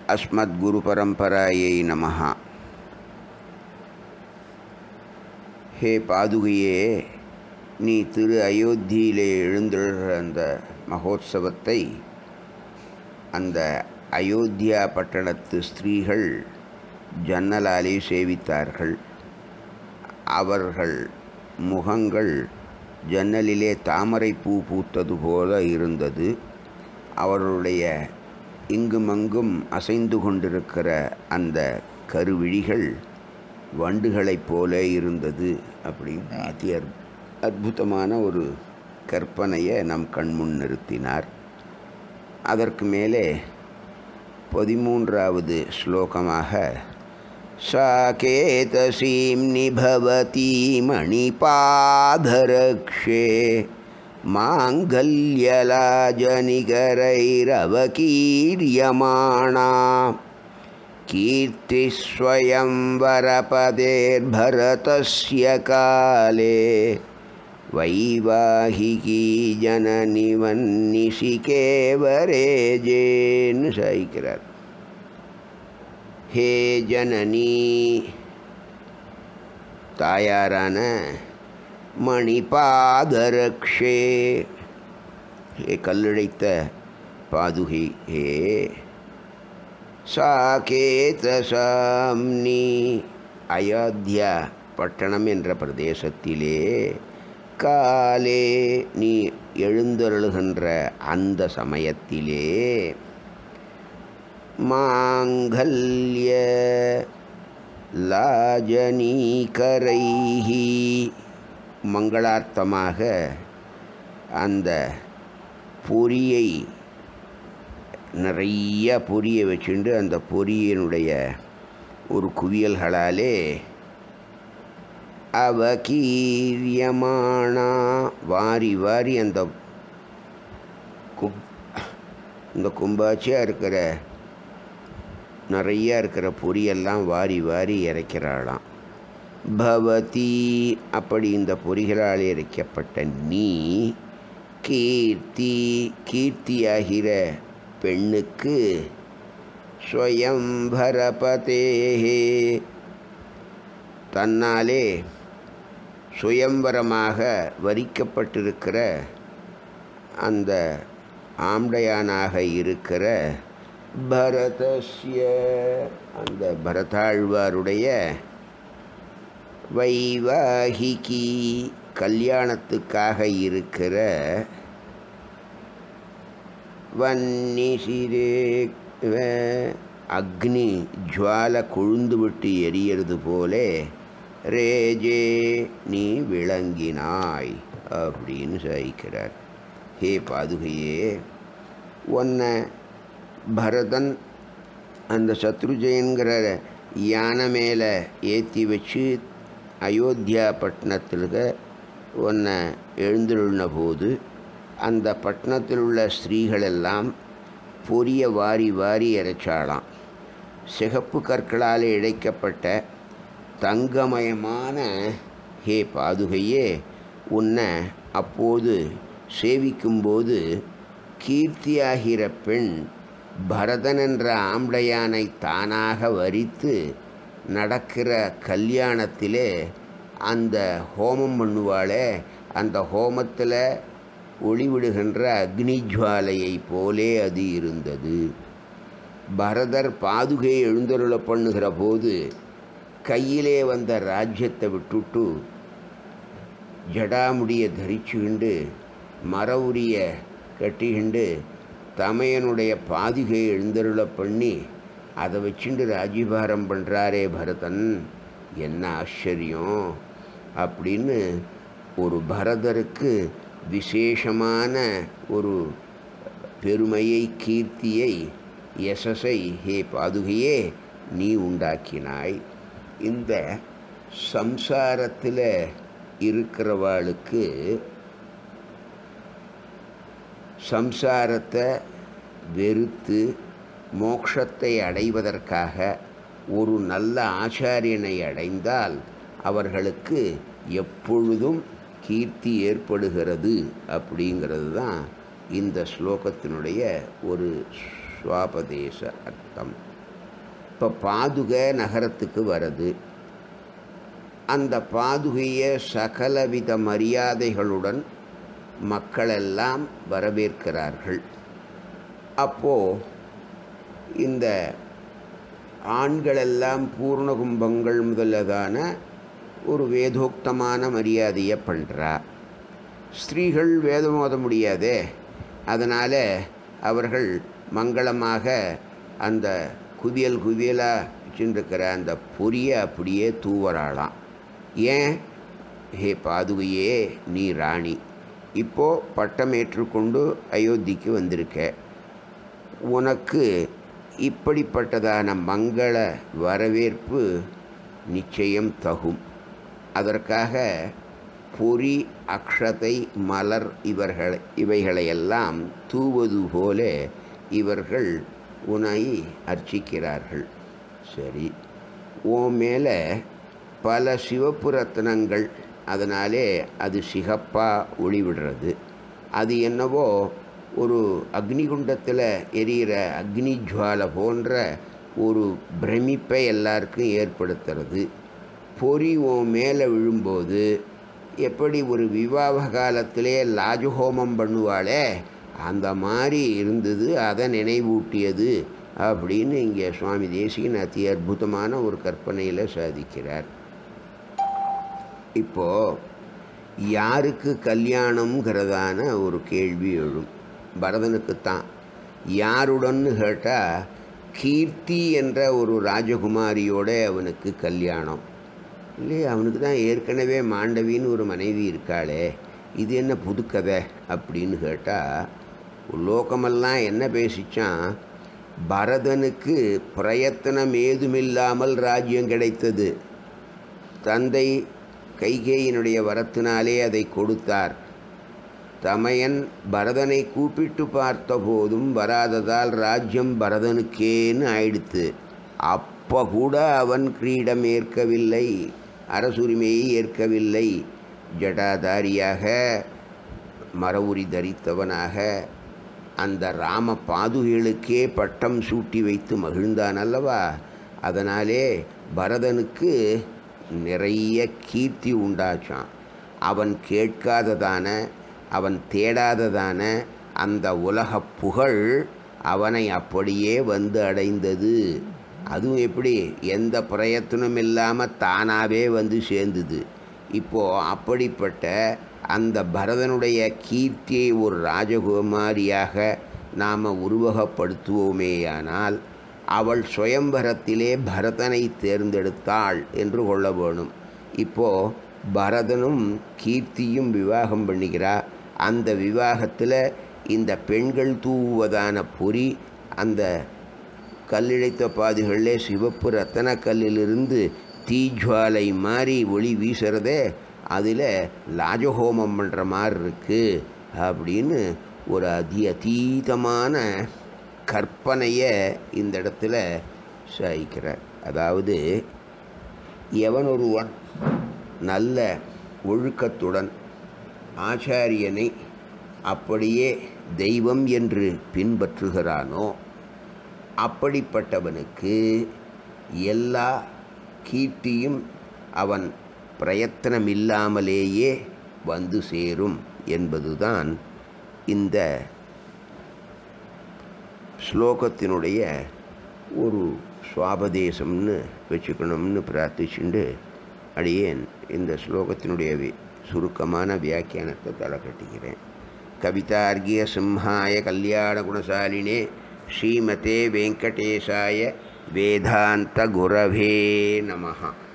அஸ்மத்குருபரம்பராயை நமஹ ஹே பாதுகையே நீ திரு அயோத்தியிலே எழுந்தெழுகிற அந்த மகோத்சவத்தை அந்த அயோத்தியா பட்டணத்து ஸ்திரீகள் ஜன்னலாலே சேவித்தார்கள் அவர்கள் முகங்கள் ஜன்னலிலே தாமரை பூ பூத்தது போல இருந்தது அவர்களுடைய இங்குமங்கும் அசைந்து கொண்டிருக்கிற அந்த கருவிழிகள் வண்டுகளைப் போல இருந்தது அப்படின்னு அதி அற்- அற்புதமான ஒரு கற்பனையை நம் கண்முன் நிறுத்தினார் அதற்கு மேலே பதிமூன்றாவது ஸ்லோகமாக साकेतसीं निभवती मणिपाधरक्षे माङ्गल्यलाजनिकरैरवकीर्यमाणा कीर्तिस्वयंवरपदेर्भरतस्य काले वैवाहिकी जननिवन्निशिकेवरेजेन् சகிக்கிறார் ஹே ஜனனி தாயாரான மணிபாதரக்ஷே ஹே கல்லிழைத்த பாதுகை ஹே சாகேதசாம்னி அயோத்தியா பட்டணம் என்ற பிரதேசத்திலே காலே நீ எழுந்தருளுகின்ற அந்த சமயத்திலே மாங்கல்ய லாஜனீகரைஹி மங்களார்த்தமாக அந்த பொரியை நிறைய பொரியை வச்சுண்டு அந்த பொரியினுடைய ஒரு குவியல்களாலே அவகீரியமானா வாரி வாரி அந்த கும் இந்த கும்பாச்சியாக இருக்கிற நிறைய இருக்கிற பொரியெல்லாம் வாரி வாரி இறைக்கிறாளாம் பவதி அப்படி இந்த பொறிகளால் இறைக்கப்பட்ட நீ கீர்த்தி கீர்த்தியாகிற பெண்ணுக்கு ஸ்வயம்பரபதேஹே தன்னாலே சுயம்பரமாக வரிக்கப்பட்டிருக்கிற அந்த ஆம்டையானாக இருக்கிற பரதஸ்ய அந்த பரதாழ்வாருடைய வைவாகிகி கல்யாணத்துக்காக இருக்கிற வன்னிசிரே அக்னி ஜுவால கொழுந்து விட்டு எரியறது போலே ரேஜே நீ விளங்கினாய் அப்படின்னு சகிக்கிறார் ஹே பாதுகையே உன்னை பரதன் அந்த சத்ருஜயங்கிற யானை மேலே ஏற்றி வச்சு அயோத்தியா பட்டணத்தில் உன்னை எழுந்துள்ள போது அந்த பட்டணத்தில் உள்ள ஸ்திரீகளெல்லாம் பொரிய வாரி வாரி இறைச்சாளாம் சிகப்பு கற்களால் இழைக்கப்பட்ட தங்கமயமான ஹே பாதுகையே உன்னை அப்போது சேவிக்கும்போது கீர்த்தியாகிற பெண் பரதன் என்ற ஆம்பளையானை தானாக வரித்து நடக்கிற கல்யாணத்திலே அந்த ஹோமம் பண்ணுவாளே அந்த ஹோமத்தில் ஒளிவிடுகின்ற அக்னி ஜுவாலையை போலே அது இருந்தது பரதர் பாதுகை எழுந்தருள பண்ணுகிற போது கையிலே வந்த ராஜ்யத்தை விட்டுட்டு ஜடாமுடியை தரிச்சுக்கிண்டு மரவுரிய கட்டிக்கிண்டு தமையனுடைய பாதுகை எழுந்தருள பண்ணி அதை வச்சுண்டு ராஜ்யபாரம் பண்ணுறாரே பரதன் என்ன ஆச்சரியம் அப்படின்னு ஒரு பரதருக்கு விசேஷமான ஒரு பெருமையை கீர்த்தியை யசஸை ஹே பாதுகையே நீ உண்டாக்கினாய் இந்த சம்சாரத்தில் இருக்கிறவாளுக்கு சம்சாரத்தை வெறுத்து மோட்சத்தை அடைவதற்காக ஒரு நல்ல ஆச்சாரியனை அடைந்தால் அவர்களுக்கு எப்பொழுதும் கீர்த்தி ஏற்படுகிறது அப்படிங்கிறது தான் இந்த ஸ்லோகத்தினுடைய ஒரு சுவாபதேச அர்த்தம் இப்போ பாதுகை நகரத்துக்கு வருது அந்த பாதுகையை சகலவித மரியாதைகளுடன் மக்களெல்லாம் வரவேற்கிறார்கள் அப்போது இந்த ஆண்களெல்லாம் பூர்ண கும்பங்கள் முதலதான ஒரு வேதோக்தமான மரியாதையை பண்ணுறா ஸ்திரீகள் வேதம் ஓத முடியாதே அதனால் அவர்கள் மங்களமாக அந்த குவியல் குவியலாக வச்சுருக்கிற அந்த பொரியை அப்படியே தூவறாளாம் ஏன் ஹே பாதுகையே நீ ராணி இப்போது பட்டம் ஏற்றுக்கொண்டு அயோத்திக்கு வந்திருக்க உனக்கு இப்படிப்பட்டதான மங்கள வரவேற்பு நிச்சயம் தகும் அதற்காக பொறி அக்ஷதை மலர் இவர்கள் இவைகளையெல்லாம் தூவது போல இவர்கள் உன்னை அர்ச்சிக்கிறார்கள் சரி உன் மேலே பல சிவப்பு ரத்னங்கள் அதனாலே அது சிகப்பாக ஒளிவிடுறது அது என்னவோ ஒரு அக்னிகுண்டத்தில் எரியிற அக்னி ஜுவாலை போன்ற ஒரு பிரமிப்பை எல்லாருக்கும் ஏற்படுத்துறது பொறி உன் மேலே விழும்போது எப்படி ஒரு விவாக காலத்திலே லாஜஹோமம் பண்ணுவாளே அந்த மாதிரி இருந்தது அதை நினைவூட்டியது அப்படின்னு இங்கே சுவாமி தேசிகன் அதி அற்புதமான ஒரு கற்பனையில் சாதிக்கிறார் இப்போது யாருக்கு கல்யாணம்ங்கிறதான ஒரு கேள்வி எழும் பரதனுக்குத்தான் யாருடன்னு கேட்டால் கீர்த்தி என்ற ஒரு ராஜகுமாரியோட அவனுக்கு கல்யாணம் இல்லையே அவனுக்கு தான் ஏற்கனவே மாண்டவின்னு ஒரு மனைவி இருக்காளே இது என்ன புதுக்கதை அப்படின்னு கேட்டால் லோகமெல்லாம் என்ன பேசிச்சான் பரதனுக்கு பிரயத்தனம் ஏதுமில்லாமல் ராஜ்யம் கிடைத்தது தந்தை கைகேயினுடைய வரத்தினாலே அதை கொடுத்தார் தமையன் பரதனை கூப்பிட்டு பார்த்த போதும் வராததால் ராஜ்யம் பரதனுக்கேன்னு ஆயிடுத்து அப்போ கூட அவன் கிரீடம் ஏற்கவில்லை அரசுரிமையை ஏற்கவில்லை ஜடாதாரியாக மரவுரி தரித்தவனாக அந்த ராம பாதுகளுக்கே பட்டம் சூட்டி வைத்து மகிழ்ந்தான் அல்லவா அதனாலே பரதனுக்கு நிறைய கீர்த்தி உண்டாச்சான் அவன் கேட்காததான அவன் தேடாததான அந்த உலக புகழ் அவனை அப்படியே வந்து அடைந்தது அதுவும் எப்படி எந்த பிரயத்தனம் இல்லாமல் தானாகவே வந்து சேர்ந்தது இப்போது அப்படிப்பட்ட அந்த பரதனுடைய கீர்த்தியை ஒரு ராஜகுமாரியாக நாம் உருவகப்படுத்துவோமேயானால் அவள் சுயம்பரத்திலே பரதனை தேர்ந்தெடுத்தாள் என்று கொள்ள வேணும் இப்போது பரதனும் கீர்த்தியும் விவாகம் பண்ணிக்கிறா அந்த விவாகத்தில் இந்த பெண்கள் தூவுவதான பொறி அந்த கல்லிழைத்த பாதிகளிலே சிவப்பு ரத்தன கல்லிலிருந்து தீஜ்வாலை மாதிரி ஒளி வீசுறதே அதில் லாஜஹோமம் பண்ணுற மாதிரி இருக்குது அப்படின்னு ஒரு அதி அதீதமான கற்பனையை இந்த இடத்துல சாய்க்கிறார் அதாவது எவன் ஒருவன் நல்ல ஒழுக்கத்துடன் ஆச்சாரியனை அப்படியே தெய்வம் என்று பின்பற்றுகிறானோ அப்படிப்பட்டவனுக்கு எல்லா கீர்த்தியும் அவன் பிரயத்தனமில்லாமலேயே வந்து சேரும் என்பதுதான் இந்த ஸ்லோகத்தினுடைய ஒரு சுவாபதேசம்னு வச்சுக்கணும்னு பிரார்த்திச்சுண்டு அடியேன் இந்த ஸ்லோகத்தினுடைய வி- சுருக்கமான வியாக்கியானத்தை தலை கட்டிக்கிறேன் கவிதார்கிய சிம்ஹாய கல்யாண குணசாலினே ஸ்ரீமதே வெங்கடேசாய வேதாந்த குரவே நமஹா